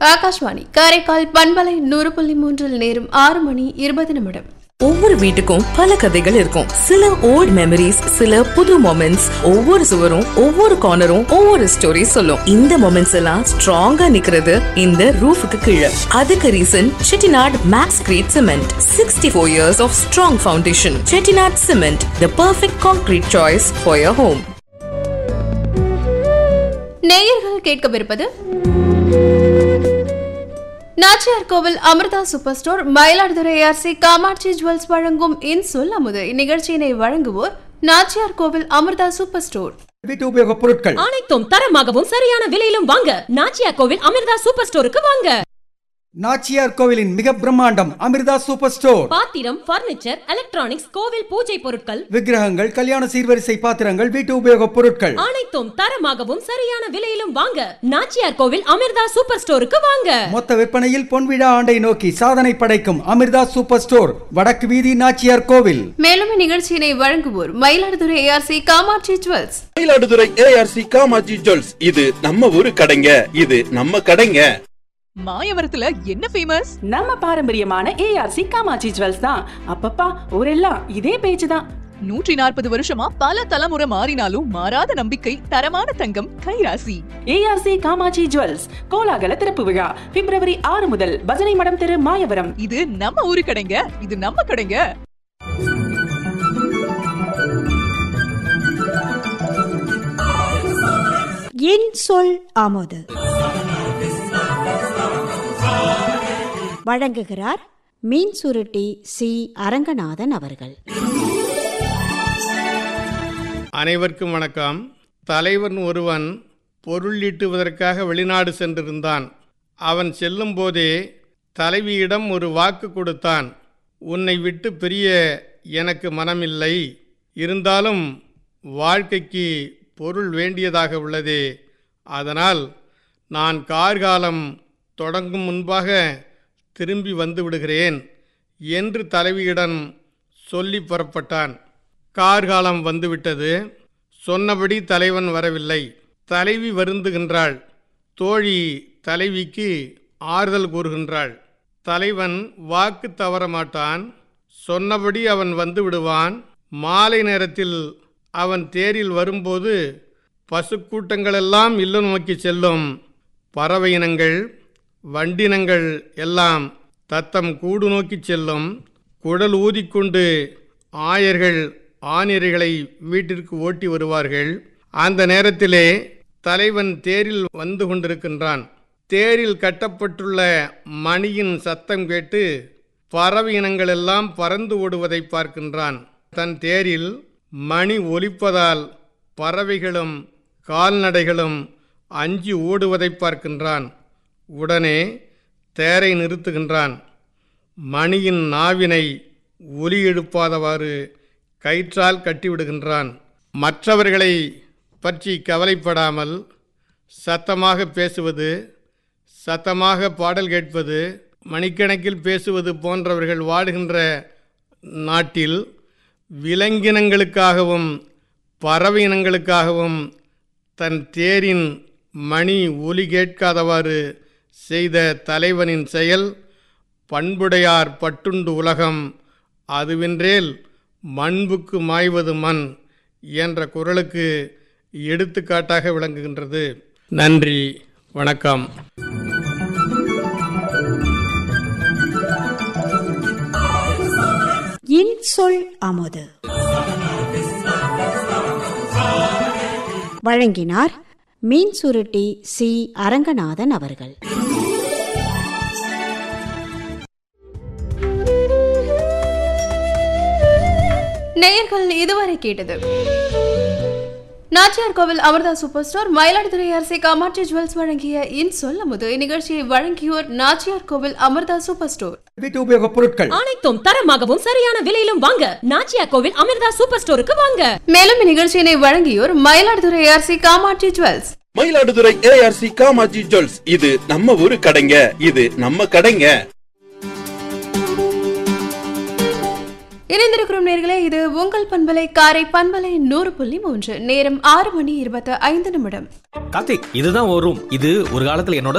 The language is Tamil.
ஆகாஷ்வாணி காரைக்கால் பண்பலை நூறு புள்ளி மூன்றில் நேரம் ஆறு மணி இருபது நிமிடம் ஒவ்வொரு வீட்டுக்கும் பல கதைகள் இருக்கும் சில ஓல்ட் மெமரிஸ் சில புது மொமெண்ட்ஸ் ஒவ்வொரு சுவரும் ஒவ்வொரு கார்னரும் ஒவ்வொரு ஸ்டோரி சொல்லும் இந்த மொமெண்ட்ஸ் எல்லாம் ஸ்ட்ராங்கா நிக்கிறது இந்த ரூஃபுக்கு கீழே அதுக்கு reason Chettinad max grade cement sixty four years of strong foundation Chettinad cement the perfect concrete choice for your home நேயர்கள் கேட்கவிருப்பது Nachiyar Kovil Amritha super store Mayiladuthurai RC Kamatchi jewels வழங்கும் இன்சொல் அமுது இந்நிகழ்ச்சியினை வழங்குவோர் நாச்சியார் கோவில் அமிர்தா சூப்பர் ஸ்டோர் வீட்டு உபயோகப் பொருட்கள் அனைத்தும் தரமாகவும் சரியான விலையிலும் வாங்க நாச்சியா கோவில் அமிர்தா சூப்பர் ஸ்டோருக்கு வாங்க நாச்சியார் கோவிலின் மிக பிரம்மாண்டம் அமிர்தா சூப்பர் ஸ்டோர் பாத்திரம் பர்னிச்சர் எலக்ட்ரானிக்ஸ் கோவில் பூஜை பொருட்கள் விக்கிரகங்கள் கல்யாண சீர்வரிசை பாத்திரங்கள் வீட்டு உபயோகப் பொருட்கள் அனைத்தும் தரமாகவும் சரியான விலையிலும் வாங்க நாச்சியார் கோவில் அமிர்தா சூப்பர் ஸ்டோருக்கு வாங்க மொத்த விற்பனையில் பொன்விழா ஆண்டை நோக்கி சாதனை படைக்கும் அமிர்தா சூப்பர் ஸ்டோர் வடக்கு வீதி நாச்சியார் கோவில் மேலும் இந்நிகழ்ச்சியினை வழங்குவோர் Mayiladuthurai ARC Kamatchi jewels Mayiladuthurai ARC Kamatchi jewels இது நம்ம ஊரு கடைங்க இது நம்ம கடைங்க மாயவரத்துல என்ன ஃபேமஸ் நம்ம பாரம்பரியமான ஏஆர்சி காமாட்சி ஜுவல்ஸ் தான் அப்பப்பா ஊரெல்லாம் இதே பேச்சு தான் நூற்றி நாற்பது வருஷமா பல தலைமுறை மாறினாலும் மாறாத நம்பிக்கை தரமான தங்கம் கைராசி ஏஆர்சி காமாட்சி ஜுவல்ஸ் கோலாகல திறப்பு விழா பிப்ரவரி ஆறு முதல் பஜனை மடம் தெரு மாயவரம் இது நம்ம ஊரு கடைங்க இது நம்ம கடைங்க என் சொல் ஆமோது வழங்குகிறார் மீன் சுருட்டி சி அரங்கநாதன் அவர்கள் அனைவருக்கும் வணக்கம் தலைவன் ஒருவன் பொருள் ஈட்டுவதற்காக வெளிநாடு சென்றிருந்தான் அவன் செல்லும்போதே தலைவியிடம் ஒரு வாக்கு கொடுத்தான் உன்னை விட்டு பிரிய எனக்கு மனமில்லை இருந்தாலும் வாழ்க்கைக்கு பொருள் வேண்டியதாக உள்ளதே அதனால் நான் கார்காலம் தொடங்கும் முன்பாக திரும்பி வந்து விடுகிறேன் என்று தலைவியிடம் சொல்லி புறப்பட்டான் கார்காலம் வந்துவிட்டது சொன்னபடி தலைவன் வரவில்லை தலைவி வருந்துகின்றாள் தோழி தலைவிக்கு ஆறுதல் கூறுகின்றாள் தலைவன் வாக்கு தவற மாட்டான் சொன்னபடி அவன் வந்து விடுவான் மாலை நேரத்தில் அவன் தேரில் வரும்போது பசுக்கூட்டங்களெல்லாம் இல்லம் நோக்கி செல்லும் பறவை இனங்கள் வண்டினங்கள் எல்லாம் தத்தம் கூடு நோக்கி செல்லும் குழல் ஊதிக்கொண்டு ஆயர்கள் ஆணிரைகளை வீட்டிற்கு ஓட்டி வருவார்கள் அந்த நேரத்திலே தலைவன் தேரில் வந்து கொண்டிருக்கின்றான் தேரில் கட்டப்பட்டுள்ள மணியின் சத்தம் கேட்டு பறவை இனங்களெல்லாம் பறந்து ஓடுவதை பார்க்கின்றான் தன் தேரில் மணி ஒலிப்பதால் பறவைகளும் கால்நடைகளும் அஞ்சி ஓடுவதை பார்க்கின்றான் உடனே தேரை நிறுத்துகின்றான் மணியின் நாவினை ஒலி எழுப்பாதவாறு கயிற்றால் கட்டிவிடுகின்றான் மற்றவர்களை பற்றி கவலைப்படாமல் சத்தமாக பேசுவது சத்தமாக பாடல் கேட்பது மணிக்கணக்கில் பேசுவது போன்றவர்கள் வாடுகின்ற நாட்டில் விலங்கினங்களுக்காகவும் பறவை இனங்களுக்காகவும் தன் தேரின் மணி ஒலி கேட்காதவாறு செய்த தலைவனின் செயல் பண்புடையார் பட்டுண்டு உலகம் அதுவென்றேல் மண்புக்கு மாய்வது மண் என்ற குரலுக்கு எடுத்துக்காட்டாக விளங்குகின்றது நன்றி வணக்கம் என் சொல் ஆமோது வழங்கினார் மீன் சுருட்டி சி அரங்கநாதன் அவர்கள் நேயர்கள் இதுவரை கேட்டது நாச்சியார் கோவில் அமிர்தா சூப்பர் ஸ்டோர் மயிலாடுதுறை அரசை காமாட்சி ஜுவல்ஸ் வழங்கிய இன் சொல்ல முது இந்நிகழ்ச்சியை வழங்கியோர் நாச்சியார் கோவில் அமிர்தா சூப்பர் ஸ்டோர் வீட்டு உபயோகப் பொருட்கள் அனைத்தும் தரமாகவும் சரியான விலையிலும் வாங்க நாச்சியா கோவில் அமிர்தா சூப்பர் ஸ்டோருக்கு வாங்க மேலும் இந்நிகழ்ச்சியினை வழங்கியோர் Mayiladuthurai ARC Kamatchi jewels Mayiladuthurai ARC Kamatchi jewels இது நம்ம ஊரு கடைங்க இது நம்ம கடைங்க இணைந்திருக்கிறோம் நேர்களே இது உங்கள் பண்பலை காரை பண்பலை நூறு புள்ளி மூன்று நேரம் ஆறு மணி இருபத்தி ஐந்து நிமிடம் கார்த்திக் இதுதான் ஒரு ரூம் இது ஒரு காலத்துல என்னோட